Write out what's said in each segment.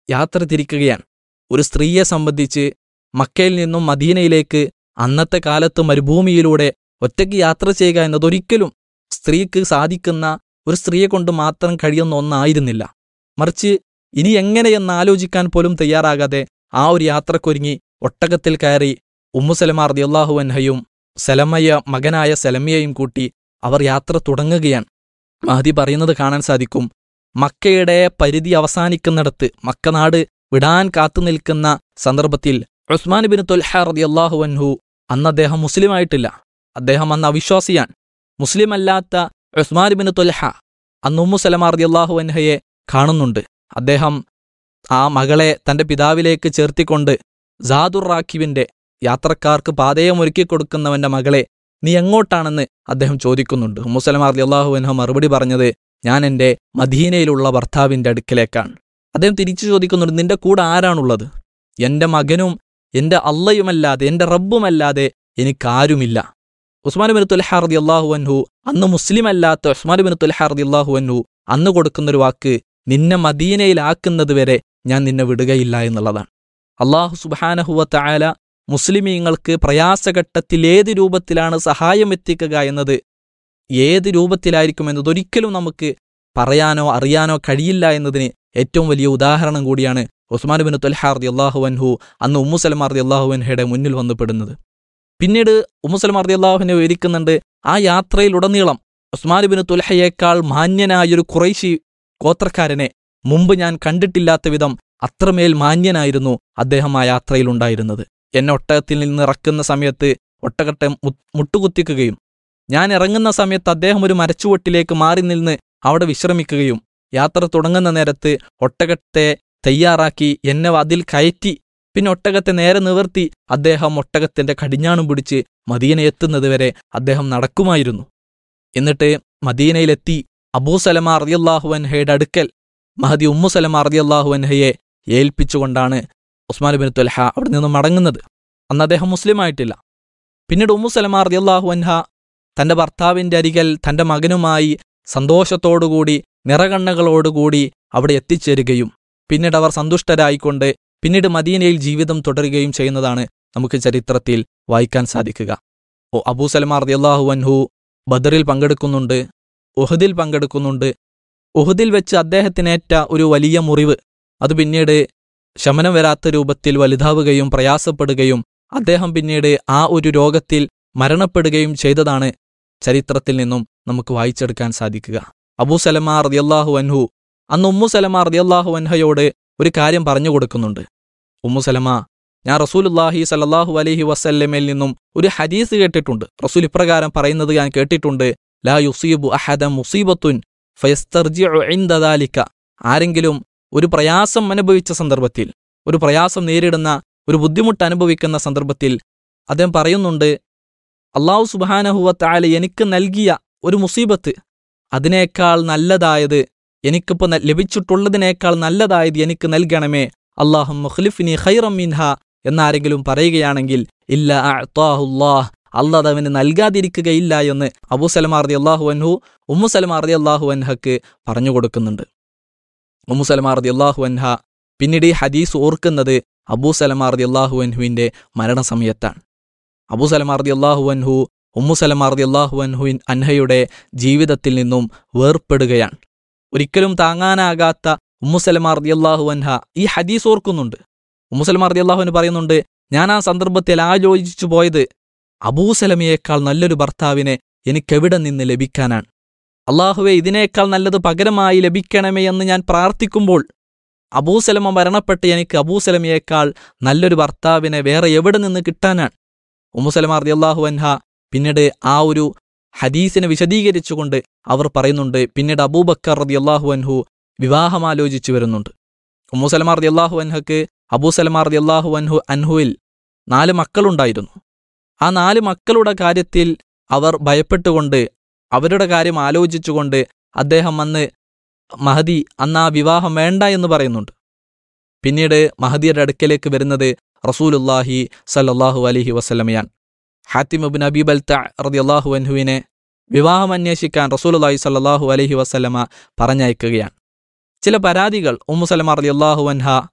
യാത്ര തിരിക്കുകയാണ് ഒരു സ്ത്രീയെ സംബന്ധിച്ച് മക്കയിൽ നിന്നും മദീനയിലേക്ക് അന്നത്തെ കാലത്ത് മരുഭൂമിയിലൂടെ ഒറ്റയ്ക്ക് യാത്ര ചെയ്യുക എന്നതൊരിക്കലും സ്ത്രീക്ക് സാധിക്കുന്ന ഒരു സ്ത്രീയെ കൊണ്ട് മാത്രം കഴിയുന്ന ഒന്നായിരുന്നില്ല മറിച്ച് ഇനി എങ്ങനെയെന്ന് ആലോചിക്കാൻ പോലും തയ്യാറാകാതെ ആ ഒരു യാത്രക്കൊരുങ്ങി ഒട്ടകത്തിൽ കയറി ഉമ്മുസലമാർ റളിയല്ലാഹു അൻഹയും സലമയ മകനായ സലമിയയും കൂട്ടി അവർ യാത്ര തുടങ്ങുകയാണ് മഹദി പറയുന്നത് കാണാൻ സാധിക്കും മക്കയുടെ പരിധി അവസാനിക്കുന്നിടത്ത് മക്കനാട് വിടാൻ കാത്തു നിൽക്കുന്ന സന്ദർഭത്തിൽ ഉസ്മാൻ ബിൻ തുൽഹ റളിയല്ലാഹു അൻഹു അന്ന് അദ്ദേഹം മുസ്ലിമായിട്ടില്ല അദ്ദേഹം അന്ന് അവിശ്വാസിയാൻ മുസ്ലിം അല്ലാത്ത ഉസ്മാൻ ബിൻ തുൽഹ അന്ന് ഉമ്മു സലമാർ റളിയല്ലാഹു അൻഹയെ കാണുന്നുണ്ട് അദ്ദേഹം ആ മകളെ തന്റെ പിതാവിലേക്ക് ചേർത്തിക്കൊണ്ട് ജാദുർ റാഖിബിന്റെ യാത്രക്കാർക്ക് പാതയമൊരുക്കി കൊടുക്കുന്നവന്റെ മകളെ നീ എങ്ങോട്ടാണെന്ന് അദ്ദേഹം ചോദിക്കുന്നുണ്ട് മുസലമാർ അള്ളാഹു അൻഹ മറുപടി പറഞ്ഞത് ഞാൻ എൻ്റെ മദീനയിലുള്ള ഭർത്താവിൻ്റെ അടുക്കലേക്കാണ് അദ്ദേഹം തിരിച്ചു ചോദിക്കുന്നുണ്ട് നിന്റെ കൂടെ ആരാണുള്ളത് എൻ്റെ മകനും എൻ്റെ അള്ളയുമല്ലാതെ എൻ്റെ റബ്ബുമല്ലാതെ എനിക്കാരുമില്ല ഉസ്മാൻ ബിൻ തുൽഹാർദി അള്ളാഹു അൻഹു അന്ന് മുസ്ലിം അല്ലാത്ത ഉസ്മാൻ ബിൻ തുൽഹാർദി അള്ളാഹു അൻഹു അന്ന് കൊടുക്കുന്നൊരു വാക്ക് നിന്നെ മദീനയിലാക്കുന്നത് വരെ ഞാൻ നിന്നെ വിടുകയില്ല എന്നുള്ളതാണ് അള്ളാഹു സുബാനഹുവ തായാല മുസ്ലിമീങ്ങൾക്ക് പ്രയാസഘട്ടത്തിൽ ഏത് രൂപത്തിലാണ് സഹായം എത്തിക്കുക എന്നത് ഏത് രൂപത്തിലായിരിക്കും എന്നത് ഒരിക്കലും നമുക്ക് പറയാനോ അറിയാനോ കഴിയില്ല എന്നതിന് ഏറ്റവും വലിയ ഉദാഹരണം കൂടിയാണ് ഉസ്മാൻ ബിൻ തുൽഹാർദി അള്ളാഹു അൻഹു അന്ന് ഉമ്മുസലമാർദി അള്ളാഹു അൻഹയുടെ മുന്നിൽ വന്ന് പെടുന്നത് പിന്നീട് ഉമ്മുസലമാർദി അള്ളാഹുവിനെ വിവരിക്കുന്നുണ്ട് ആ യാത്രയിലുടനീളം ഉസ്മാൻ ബിൻ തുൽഹയേക്കാൾ മാന്യനായൊരു കുറൈശി ഗോത്രക്കാരനെ മുമ്പ് ഞാൻ കണ്ടിട്ടില്ലാത്ത വിധം അത്രമേൽ മാന്യനായിരുന്നു അദ്ദേഹം ആ യാത്രയിലുണ്ടായിരുന്നത് എന്നെ ഒട്ടകത്തിൽ നിന്ന് ഇറക്കുന്ന സമയത്ത് ഒട്ടകത്തെ മു- മുട്ടുകുത്തിക്കുകയും ഞാൻ ഇറങ്ങുന്ന സമയത്ത് അദ്ദേഹം ഒരു മരച്ചുവട്ടിലേക്ക് മാറി നിന്ന് അവിടെ വിശ്രമിക്കുകയും യാത്ര തുടങ്ങുന്ന നേരത്ത് ഒട്ടകത്തെ തയ്യാറാക്കി എന്നെ അതിൽ കയറ്റി പിന്നെ ഒട്ടകത്തെ നേരെ നിവർത്തി അദ്ദേഹം ഒട്ടകത്തിന്റെ കടിഞ്ഞാണും പിടിച്ച് മദീന എത്തുന്നതുവരെ അദ്ദേഹം നടക്കുമായിരുന്നു എന്നിട്ട് മദീനയിലെത്തി അബൂ സലമ അറിയല്ലാഹു അൻഹയുടെ അടുക്കൽ മഹദി ഉമ്മു സലമ അറിയല്ലാഹു അൻഹയെ ഏൽപ്പിച്ചുകൊണ്ടാണ് ഉസ്മാൻ ബിൻ തുൽഹ അവിടെ നിന്ന് മടങ്ങുന്നത് അന്ന് അദ്ദേഹം മുസ്ലിം ആയിട്ടില്ല പിന്നീട് ഉമ്മു സലമ അറിയല്ലാഹു അൻഹ തന്റെ ഭർത്താവിന്റെ അരികൽ തന്റെ മകനുമായി സന്തോഷത്തോടുകൂടി നിറകണ്ണകളോടുകൂടി അവിടെ എത്തിച്ചേരുകയും പിന്നീട് അവർ സന്തുഷ്ടരായിക്കൊണ്ട് പിന്നീട് മദീനയിൽ ജീവിതം തുടരുകയും ചെയ്യുന്നതാണ് നമുക്ക് ചരിത്രത്തിൽ വായിക്കാൻ സാധിക്കുക ഓ അബൂ സലമാർ റളിയല്ലാഹു അൻഹു ബദറിൽ പങ്കെടുക്കുന്നുണ്ട് ഉഹദിൽ പങ്കെടുക്കുന്നുണ്ട് ഉഹദിൽ വെച്ച് അദ്ദേഹത്തിനേറ്റ ഒരു വലിയ മുറിവ് അത് പിന്നീട് ശമനം വരാത്ത രൂപത്തിൽ വലുതാവുകയും പ്രയാസപ്പെടുകയും അദ്ദേഹം പിന്നീട് ആ ഒരു രോഗത്തിൽ മരണപ്പെടുകയും ചെയ്തതാണ് ചരിത്രത്തിൽ നിന്നും നമുക്ക് വായിച്ചെടുക്കാൻ സാധിക്കുക അബൂ സലമ റളിയല്ലാഹു അൻഹു അന്ന് ഉമ്മു സലമ റളിയല്ലാഹു അൻഹയോട് ഒരു കാര്യം പറഞ്ഞു കൊടുക്കുന്നുണ്ട് ഉമ്മു സലമ ഞാൻ റസൂലുല്ലാഹി സല്ലല്ലാഹു അലൈഹി വസല്ലമയിൽ നിന്നും ഒരു ഹദീസ് കേട്ടിട്ടുണ്ട് റസൂൽ ഇപ്രകാരം പറയുന്നത് ഞാൻ കേട്ടിട്ടുണ്ട് ലാ യുസീബു അഹദ മുസീബത്തുൻ ഫയസ്തർജിഉ ഇൻദ ദാലിക ആരെങ്കിലും ഒരു പ്രയാസം അനുഭവിച്ച സന്ദർഭത്തിൽ ഒരു പ്രയാസം നേരിടുന്ന ഒരു ബുദ്ധിമുട്ട് അനുഭവിക്കുന്ന സന്ദർഭത്തിൽ അദ്ദേഹം പറയുന്നുണ്ട് അള്ളാഹു സുബാനഹുവ താല എനിക്ക് നൽകിയ ഒരു മുസീബത്ത് അതിനേക്കാൾ നല്ലതായത് എനിക്കിപ്പോൾ ന- ലഭിച്ചിട്ടുള്ളതിനേക്കാൾ നല്ലതായത് എനിക്ക് നൽകണമേ അള്ളാഹു മുഖ്ലിഫിനി ഖൈറം മിൻഹ എന്നാരെങ്കിലും പറയുകയാണെങ്കിൽ ഇല്ല അഅ്താഹുല്ലാഹ് അള്ളാഹ് അവന് നൽകാതിരിക്കുകയില്ല എന്ന് അബൂ സലമാർ റതി അള്ളാഹു അൻഹു ഉമ്മു സലമാർ റതി അള്ളാഹു അൻഹക്ക് പറഞ്ഞു കൊടുക്കുന്നുണ്ട് ഉമ്മു സലമാർ റതി അള്ളാഹു അൻഹ പിന്നീട് ഈ ഹദീസ് ഓർക്കുന്നത് അബൂ സലമാർ റതി അള്ളാഹു അൻഹുവിന്റെ മരണസമയത്താണ് അബൂ സലമാർ റതി അള്ളാഹു അൻഹു ഉമ്മു സലമാർ റതി അള്ളാഹു അൻഹുവിൻ അൻഹയുടെ ജീവിതത്തിൽ നിന്നും വേർപ്പെടുകയാണ് ഒരിക്കലും താങ്ങാനാകാത്ത ഉമ്മു സലമാർ റതി അള്ളാഹു അൻഹ ഈ ഹദീസ് ഓർക്കുന്നുണ്ട് ഉമ്മു സലമാർ റതി അള്ളാഹുവിന് പറയുന്നുണ്ട് ഞാൻ ആ സന്ദർഭത്തിൽ ആലോചിച്ചു പോയത് അബൂസലമയേക്കാൾ നല്ലൊരു ഭർത്താവിനെ എനിക്കെവിടെ നിന്ന് ലഭിക്കാനാണ് അള്ളാഹുവെ ഇതിനേക്കാൾ നല്ലത് പകരമായി ലഭിക്കണമേ എന്ന് ഞാൻ പ്രാർത്ഥിക്കുമ്പോൾ അബൂസലമ മരണപ്പെട്ട് എനിക്ക് അബൂസലമയേക്കാൾ നല്ലൊരു ഭർത്താവിനെ വേറെ എവിടെ നിന്ന് കിട്ടാനാണ് ഉമ്മുസലമ റളിയല്ലാഹു അൻഹ പിന്നീട് ആ ഒരു ഹദീസിനെ വിശദീകരിച്ചുകൊണ്ട് അവർ പറയുന്നുണ്ട് പിന്നീട് അബൂബക്കർ റളിയല്ലാഹു അൻഹു വിവാഹം ആലോചിച്ചു വരുന്നുണ്ട് ഉമ്മുസലമ റളിയല്ലാഹു അൻഹക്ക് അബൂസലമ റളിയല്ലാഹു അൻഹു അൻഹുവിൽ നാല് മക്കളുണ്ടായിരുന്നു ആ നാല് മക്കളുടെ കാര്യത്തിൽ അവർ ഭയപ്പെട്ടുകൊണ്ട് അവരുടെ കാര്യം ആലോചിച്ചുകൊണ്ട് അദ്ദേഹം അന്ന് മഹദി അന്ന് ആ വിവാഹം വേണ്ട എന്ന് പറയുന്നുണ്ട് പിന്നീട് മഹദിയുടെ അടുക്കലേക്ക് വരുന്നത് റസൂലുല്ലാഹി സല്ലല്ലാഹു അലൈഹി വസല്ലമയാണ് ഹാത്തിം ബിൻ അബീബൽ റളിയല്ലാഹു അൻഹുവിനെ വിവാഹം അന്വേഷിക്കാൻ റസൂലുല്ലാഹി സല്ലല്ലാഹു അലൈഹി വസല്ലമ പറഞ്ഞയക്കുകയാണ് ചില പരാതികൾ ഉമ്മു സലമ റളിയല്ലാഹു അൻഹ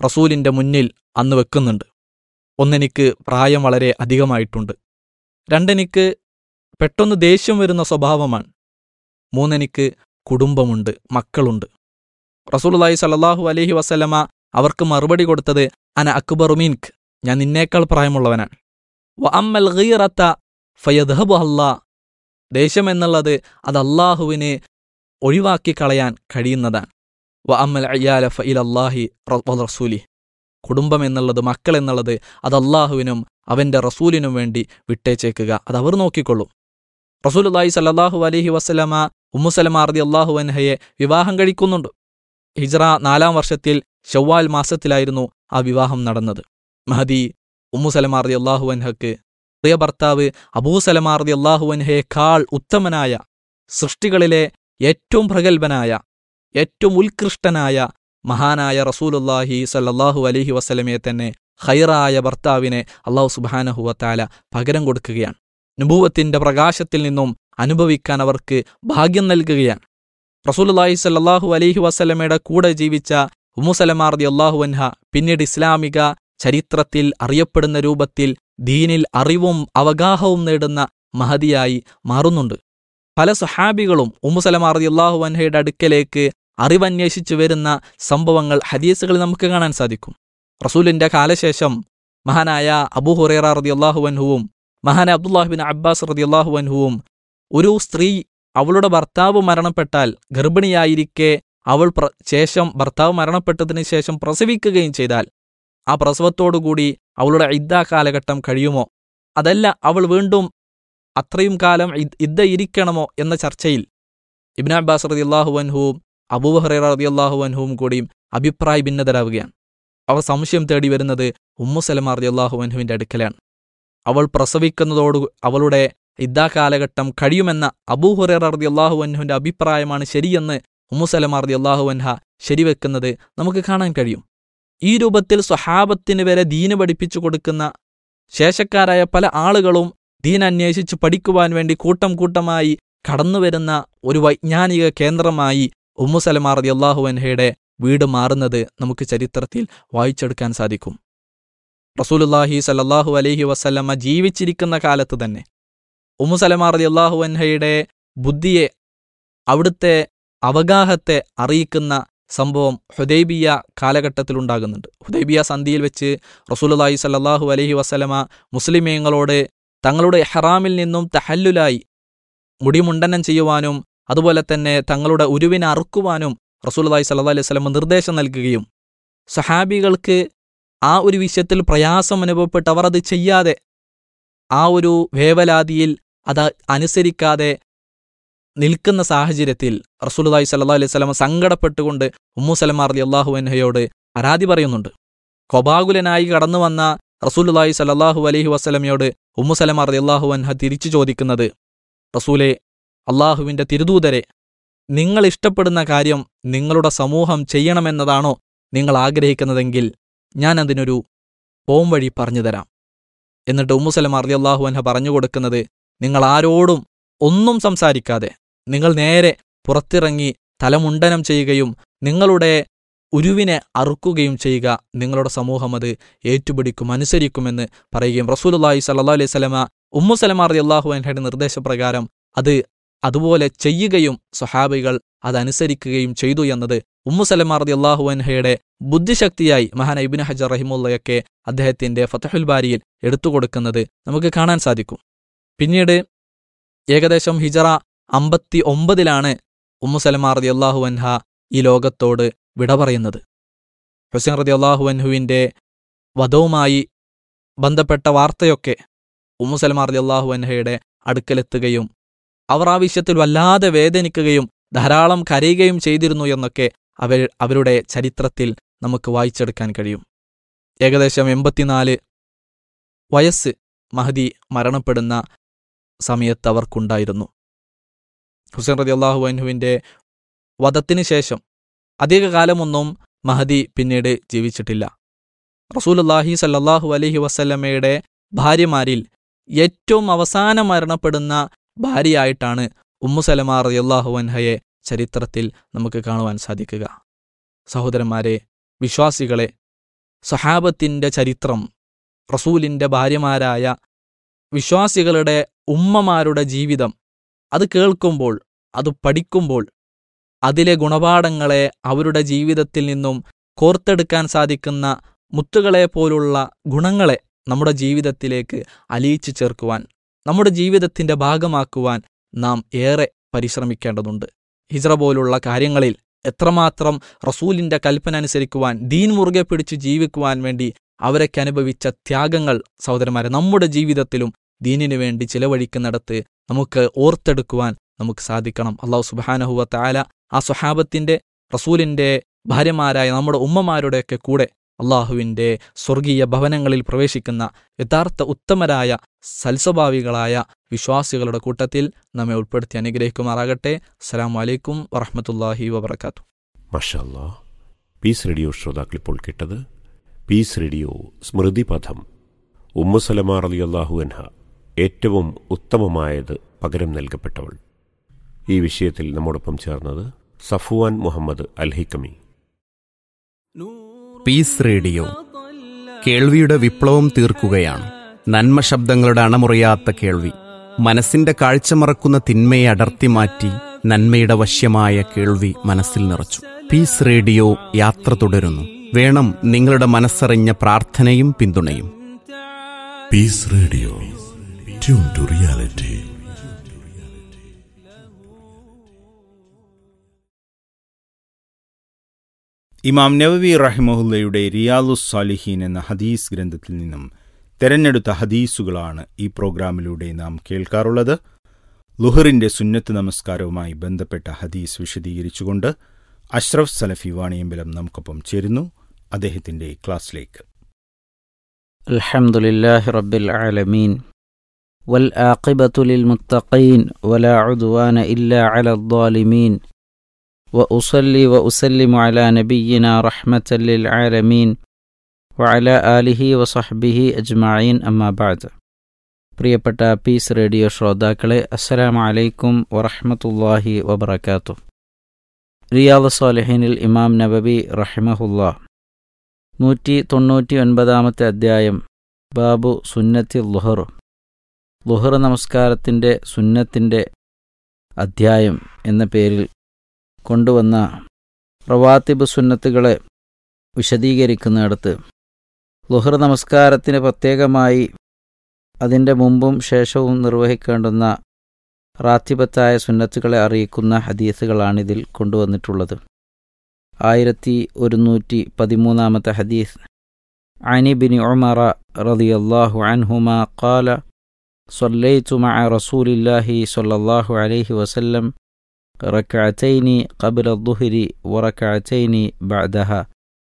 റസൂലിൻ്റെ മുന്നിൽ അന്ന് വെക്കുന്നുണ്ട് ഒന്നെനിക്ക് പ്രായം വളരെ അധികമായിട്ടുണ്ട് രണ്ടെനിക്ക് പെട്ടെന്ന് ദേഷ്യം വരുന്ന സ്വഭാവമാണ് മൂന്നെനിക്ക് കുടുംബമുണ്ട് മക്കളുണ്ട് റസൂലുള്ളാഹി സല്ലല്ലാഹു അലൈഹി വസല്ലമ അവർക്ക് മറുപടി കൊടുത്തത് അന അക്ബറു മിൻക് ഞാൻ നിന്നേക്കാൾ പ്രായമുള്ളവനാണ് വ അമ്മൽ ഗീറത്ത ഫയദ്ഹബു അല്ലാ ദേഷ്യം എന്നുള്ളത് അത് അള്ളാഹുവിന് ഒഴിവാക്കി കളയാൻ കഴിയുന്നതാണ് വ അമ്മൽ അയ്യാല ഫഇൽ അല്ലാഹി റസൂലി കുടുംബം എന്നുള്ളത് മക്കൾ എന്നുള്ളത് അത് അള്ളാഹുവിനും അവൻ്റെ റസൂലിനും വേണ്ടി വിട്ടേച്ചേക്കുക അത് അവർ നോക്കിക്കൊള്ളും റസൂലുള്ളാഹി സല്ലല്ലാഹു അലൈഹി വസല്ലമ ഉമ്മുസലമ റതി അള്ളാഹു അൻഹയെ വിവാഹം കഴിക്കുന്നുണ്ട് ഹിജ്റ നാലാം വർഷത്തിൽ ഷവ്വാൽ മാസത്തിലായിരുന്നു ആ വിവാഹം നടന്നത് മഹദി ഉമ്മുസലമ റതി അള്ളാഹു അൻഹക്ക് പ്രിയ ഭർത്താവ് അബൂസലമ റതി അള്ളാഹു അൻഹയേക്കാൾ ഉത്തമനായ സൃഷ്ടികളിലെ ഏറ്റവും പ്രഗത്ഭനായ ഏറ്റവും ഉത്കൃഷ്ടനായ മഹാനായ റസൂലുല്ലാഹി സല്ലല്ലാഹു അലൈഹി വസല്ലമയെ തന്നെ ഖൈറായ ഭർത്താവിനെ അള്ളാഹു സുബാനഹുവത്താല പകരം കൊടുക്കുകയാണ് നുബൂവത്തിന്റെ പ്രകാശത്തിൽ നിന്നും അനുഭവിക്കാൻ അവർക്ക് ഭാഗ്യം നൽകുകയാണ് റസൂലുല്ലാഹി സല്ലല്ലാഹു അലൈഹി വസല്ലമയുടെ കൂടെ ജീവിച്ച ഉമ്മുസലമാർദി അള്ളാഹു അൻഹ പിന്നീട് ഇസ്ലാമിക ചരിത്രത്തിൽ അറിയപ്പെടുന്ന രൂപത്തിൽ ദീനിൽ അറിവും അവഗാഹവും നേടുന്ന മഹതിയായി മാറുന്നുണ്ട് പല സുഹാബികളും ഉമ്മുസലമാർദി അള്ളാഹു അൻഹയുടെ അടുക്കലേക്ക് അറിവന്വേഷിച്ചു വരുന്ന സംഭവങ്ങൾ ഹദീസുകളിൽ നമുക്ക് കാണാൻ സാധിക്കും റസൂലിന്റെ കാലശേഷം മഹാനായ അബൂ ഹുറേറ റതി അള്ളാഹുവൻഹുവും മഹാനായ അബ്ദുല്ലാഹിബിൻ അബ്ബാസ് റതി അള്ളാഹുവൻഹുവും ഒരു സ്ത്രീ അവളുടെ ഭർത്താവ് മരണപ്പെട്ടാൽ ഗർഭിണിയായിരിക്കെ അവൾ പ്ര ശേഷം ഭർത്താവ് മരണപ്പെട്ടതിന് ശേഷം പ്രസവിക്കുകയും ചെയ്താൽ ആ പ്രസവത്തോടുകൂടി അവളുടെ ഇദ്ദ കാലഘട്ടം കഴിയുമോ അതല്ല അവൾ വീണ്ടും അത്രയും കാലം ഇദ്ദ ഇരിക്കണമോ എന്ന ചർച്ചയിൽ ഇബ്ന അബ്ബാസ് റതി അള്ളാഹുവൻഹുവും അബൂബഹറ റതി അള്ളാഹുവൻഹുവും കൂടിയും അഭിപ്രായ ഭിന്നതരാവുകയാണ് അവർ സംശയം തേടി വരുന്നത് ഉമ്മുസലമ റതി അള്ളാഹുവൻഹുവിന്റെ അടുക്കലാണ് അവൾ പ്രസവിക്കുന്നതോട് അവളുടെ ഇദ്ദാ കാലഘട്ടം കഴിയുമെന്ന അബൂഹുറ റതി അള്ളാഹുവൻഹുവിന്റെ അഭിപ്രായമാണ് ശരിയെന്ന് ഉമ്മുസലമ റതി അള്ളാഹുവൻഹ ശരിവെക്കുന്നത് നമുക്ക് കാണാൻ കഴിയും ഈ രൂപത്തിൽ സ്വഹാബത്തിന് വരെ ദീന് പഠിപ്പിച്ചു കൊടുക്കുന്ന ശേഷക്കാരായ പല ആളുകളും ദീൻ അന്വേഷിച്ച് പഠിക്കുവാൻ വേണ്ടി കൂട്ടം കൂട്ടമായി കടന്നുവരുന്ന ഒരു വൈജ്ഞാനിക കേന്ദ്രമായി ഉമ്മുസലമാർ റതി അള്ളാഹുവൻഹയുടെ വീട് മാറുന്നത് നമുക്ക് ചരിത്രത്തിൽ വായിച്ചെടുക്കാൻ സാധിക്കും റസൂലുല്ലാഹി സല്ലാഹു അലൈഹി വസല്ലമ്മ ജീവിച്ചിരിക്കുന്ന കാലത്ത് തന്നെ ഉമ്മുസലമാർ റതി അള്ളാഹുവൻഹയുടെ ബുദ്ധിയെ അവിടുത്തെ അവഗാഹത്തെ അറിയിക്കുന്ന സംഭവം ഹുദൈബിയ കാലഘട്ടത്തിലുണ്ടാകുന്നുണ്ട് ഹുദൈബിയ സന്ധിയിൽ വെച്ച് റസൂലുല്ലാഹി സല്ലാഹു അലൈഹി വസല്ലമ മുസ്ലിമീങ്ങളോട് തങ്ങളുടെ ഹറാമിൽ നിന്നും തഹല്ലുലായി മുടിമുണ്ടനം ചെയ്യുവാനും അതുപോലെ തന്നെ തങ്ങളുടെ ഉരുവിനെ അറുക്കുവാനും റസൂലുല്ലാഹി സല്ലാ അലൈഹി സ്വലമ നിർദ്ദേശം നൽകുകയും സഹാബികൾക്ക് ആ ഒരു വിഷയത്തിൽ പ്രയാസം അനുഭവപ്പെട്ട് അവർ അത് ചെയ്യാതെ ആ ഒരു വേവലാതിയിൽ അത് അനുസരിക്കാതെ നിൽക്കുന്ന സാഹചര്യത്തിൽ റസൂലുല്ലാഹി സല്ലാ അലൈഹി സ്വലമ സങ്കടപ്പെട്ടുകൊണ്ട് ഉമ്മു സലമാർ അലി അള്ളാഹു അൻഹയോട് പരാതി പറയുന്നുണ്ട് കൊബാകുലനായി കടന്നു വന്ന റസൂലുല്ലാഹി സല്ലാഹു അലൈഹി വസ്ലമയോട് ഉമ്മു സലമാർ അലി അള്ളാഹു അൻഹ തിരിച്ചു ചോദിക്കുന്നത് റസൂലെ അള്ളാഹുവിന്റെ തിരുദൂതരെ നിങ്ങൾ ഇഷ്ടപ്പെടുന്ന കാര്യം നിങ്ങളുടെ സമൂഹം ചെയ്യണമെന്നതാണോ നിങ്ങൾ ആഗ്രഹിക്കുന്നതെങ്കിൽ ഞാൻ അതിനൊരു പോം വഴി പറഞ്ഞു തരാം എന്നിട്ട് ഉമ്മുസലം അറി അള്ളാഹു അൻഹ പറഞ്ഞു കൊടുക്കുന്നത് നിങ്ങൾ ആരോടും ഒന്നും സംസാരിക്കാതെ നിങ്ങൾ നേരെ പുറത്തിറങ്ങി തലമുണ്ടനം ചെയ്യുകയും നിങ്ങളുടെ ഉരുവിനെ അറുക്കുകയും ചെയ്യുക നിങ്ങളുടെ സമൂഹം അത് ഏറ്റുപിടിക്കും അനുസരിക്കുമെന്ന് പറയുകയും റസൂലുല്ലാഹി സല്ലാ അലൈഹി സ്വലമ ഉമ്മുസലമാർ അള്ളാഹു അൻഹയുടെ നിർദ്ദേശപ്രകാരം അത് അതുപോലെ ചെയ്യുകയും സ്വഹാബികൾ അതനുസരിക്കുകയും ചെയ്തു എന്നത് ഉമ്മുസലമാർദി അള്ളാഹു അൻഹയുടെ ബുദ്ധിശക്തിയായി മഹാൻ ഇബിൻ ഹജർ റഹിമുള്ളയൊക്കെ അദ്ദേഹത്തിന്റെ ഫതഹുൽ ബാരിയിൽ എടുത്തുകൊടുക്കുന്നത് നമുക്ക് കാണാൻ സാധിക്കും പിന്നീട് ഏകദേശം ഹിജറ അമ്പത്തി ഒമ്പതിലാണ് ഉമ്മുസലമാർദി അള്ളാഹു അൻഹ ഈ ലോകത്തോട് വിട പറയുന്നത് ഹുസൈൻ റതി അള്ളാഹു അൻഹുവിന്റെ വധവുമായി ബന്ധപ്പെട്ട വാർത്തയൊക്കെ ഉമ്മുസലമാർദി അള്ളാഹു അൻഹയുടെ അടുക്കലെത്തുകയും അവർ ആ വിഷയത്തിൽ വല്ലാതെ വേദനിക്കുകയും ധാരാളം കരയുകയും ചെയ്തിരുന്നു എന്നൊക്കെ അവർ അവരുടെ ചരിത്രത്തിൽ നമുക്ക് വായിച്ചെടുക്കാൻ കഴിയും ഏകദേശം എൺപത്തിനാല് വയസ്സ് മഹദി മരണപ്പെടുന്ന സമയത്ത് അവർക്കുണ്ടായിരുന്നു ഹുസൈൻ റതി അള്ളാഹു അൻഹുവിൻ്റെ വധത്തിന് ശേഷം അധികകാലമൊന്നും മഹദി പിന്നീട് ജീവിച്ചിട്ടില്ല റസൂലുല്ലാഹി സല്ലാഹു അലഹി വസല്ലമ്മയുടെ ഭാര്യമാരിൽ ഏറ്റവും അവസാനം മരണപ്പെടുന്ന ഭാര്യയായിട്ടാണ് ഉമ്മുസലമ റളിയല്ലാഹു അൻഹയെ ചരിത്രത്തിൽ നമുക്ക് കാണുവാൻ സാധിക്കുക സഹോദരന്മാരെ വിശ്വാസികളെ സഹാബത്തിൻ്റെ ചരിത്രം റസൂലിൻ്റെ ഭാര്യമാരായ വിശ്വാസികളുടെ ഉമ്മമാരുടെ ജീവിതം അത് കേൾക്കുമ്പോൾ അത് പഠിക്കുമ്പോൾ അതിലെ ഗുണപാഠങ്ങളെ അവരുടെ ജീവിതത്തിൽ നിന്നും കോർത്തെടുക്കാൻ സാധിക്കുന്ന മുത്തുകളെ പോലുള്ള ഗുണങ്ങളെ നമ്മുടെ ജീവിതത്തിലേക്ക് അലിയിച്ചു ചേർക്കുവാൻ നമ്മുടെ ജീവിതത്തിൻ്റെ ഭാഗമാക്കുവാൻ നാം ഏറെ പരിശ്രമിക്കേണ്ടതുണ്ട് ഹിജ്റ പോലുള്ള കാര്യങ്ങളിൽ എത്രമാത്രം റസൂലിൻ്റെ കൽപ്പന അനുസരിക്കുവാൻ ദീൻ മുറുകെ പിടിച്ച് ജീവിക്കുവാൻ വേണ്ടി അവരൊക്കെ അനുഭവിച്ച ത്യാഗങ്ങൾ സഹോദരന്മാരെ നമ്മുടെ ജീവിതത്തിലും ദീനിനു വേണ്ടി ചിലവഴിക്കുന്നിടത്ത് നമുക്ക് ഓർത്തെടുക്കുവാൻ നമുക്ക് സാധിക്കണം അള്ളാഹു സുബാനഹുവ താല ആ സ്വഹാബത്തിൻ്റെ റസൂലിൻ്റെ ഭാര്യമാരായ നമ്മുടെ ഉമ്മമാരുടെയൊക്കെ കൂടെ അള്ളാഹുവിൻ്റെ സ്വർഗീയ ഭവനങ്ങളിൽ പ്രവേശിക്കുന്ന യഥാർത്ഥ ഉത്തമരായ സൽസ്വഭാവികളായ വിശ്വാസികളുടെ കൂട്ടത്തിൽ നമ്മെ ഉൾപ്പെടുത്തി അനുഗ്രഹിക്കുമാറാകട്ടെ അസ്സലാമു അലൈക്കും വറഹമത്തല്ലാഹി വബർക്കാത്തു മഷാല്ലാ പീസ് റേഡിയോ ശ്രോതാക്കൾ ഇപ്പോൾ കേട്ടത് പീസ് റേഡിയോ സ്മൃതിപഥം ഉമ്മുസലമാ അലി അള്ളാഹു അൻഹ ഏറ്റവും ഉത്തമമായത് പകരം നൽകപ്പെട്ടവൾ ഈ വിഷയത്തിൽ നമ്മോടൊപ്പം ചേർന്നത് സഫുവാൻ മുഹമ്മദ് അൽഹിക്കമി പീസ് റേഡിയോ കേൾവിയുടെ വിപ്ലവം തീർക്കുകയാണ് നന്മ ശബ്ദങ്ങളുടെ അണമുറിയാത്ത കേൾവി മനസ്സിന്റെ കാഴ്ച മറക്കുന്ന തിന്മയെ അടർത്തി മാറ്റി നന്മയുടെ വശ്യമായ കേൾവി മനസ്സിൽ നിറച്ചു പീസ് റേഡിയോ യാത്ര തുടരുന്നു വേണം നിങ്ങളുടെ മനസ്സറിഞ്ഞ പ്രാർത്ഥനയും പിന്തുണയും peace radio tune to reality ഇമാം നവവി റഹിമഹുല്ലയുടെ റിയാലുസ് സാലിഹീൻ എന്ന ഹദീസ് ഗ്രന്ഥത്തിൽ നിന്നും തെരഞ്ഞെടുത്ത ഹദീസുകളാണ് ഈ പ്രോഗ്രാമിലൂടെ നാം കേൾക്കാറുള്ളത് ലുഹറിന്റെ സുന്നത്ത് നമസ്കാരവുമായി ബന്ധപ്പെട്ട ഹദീസ് വിശദീകരിച്ചുകൊണ്ട് അഷ്റഫ് സലഫി വാണിയമ്പലം നമുക്കൊപ്പം ചേരുന്നു അദ്ദേഹത്തിന്റെ ക്ലാസ്സിലേക്ക് الحمد لله رب العالمين والآقبة للمتقين ولا عدوان إلا على الظالمين وأصلي وأسلم على نبينا رحمة للعالمين وعلى آله وصحبه أجمعين أما بعد പ്രിയപ്പെട്ട പീസ് റേഡിയോ ശ്രോതാക്കളെ അസ്സലാമു അലൈക്കും വറഹ്മത്തുള്ളാഹി വബറകാതുഹു റിയാദ് സാലിഹീനിൽ ഇമാം നബവി റഹിമഹുല്ലാ നൂറ്റി തൊണ്ണൂറ്റി ഒൻപതാമത്തെ അധ്യായം ബാബു സുന്നത്തി ലുഹർ ലുഹർ നമസ്കാരത്തിൻ്റെ സുന്നത്തിൻ്റെ അധ്യായം എന്ന പേരിൽ കൊണ്ടുവന്ന റവാത്തിബ് സുന്നത്തുകളെ വിശദീകരിക്കുന്നിടത്ത് ലുഹർ നമസ്കാരത്തിന് പ്രത്യേകമായി അതിൻ്റെ മുമ്പും ശേഷവും നിർവഹിക്കേണ്ടുന്ന റാത്തിബത്തായ സുന്നത്തുകളെ അറിയിക്കുന്ന ഹദീസുകളാണിതിൽ കൊണ്ടുവന്നിട്ടുള്ളത് ആയിരത്തി ഒരുന്നൂറ്റി പതിമൂന്നാമത്തെ ഹദീസ് عن بن عمر رضي الله عنهما قال صليت مع رسول الله صلى الله عليه وسلم ركعتين قبل الظهر وركعتين بعدها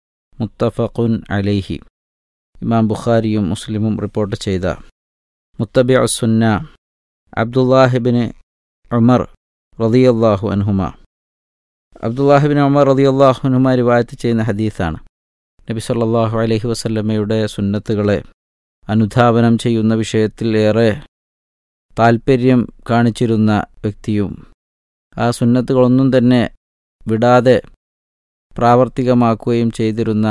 متفق عليه ഇമാം ബുഖാരിയും മുസ്ലിമും റിപ്പോർട്ട് ചെയ്ത മുത്തബിഅ സുന്ന അബ്ദുല്ലാഹിബിന് ഉമർ റളിയല്ലാഹു അൻഹുമ അബ്ദുല്ലാഹിബിൻ ഉമർ റളിയല്ലാഹു അൻഹുമ റിവായത്ത് ചെയ്യുന്ന ഹദീസാണ് നബി സല്ലല്ലാഹു അലൈഹി വസല്ലമയുടെ സുന്നത്തുകളെ അനുധാവനം ചെയ്യുന്ന വിഷയത്തിൽ ഏറെ താൽപ്പര്യം കാണിച്ചിരുന്ന വ്യക്തിയും ആ സുന്നത്തുകളൊന്നും തന്നെ വിടാതെ പ്രാവർത്തികമാക്കുകയും ചെയ്തിരുന്ന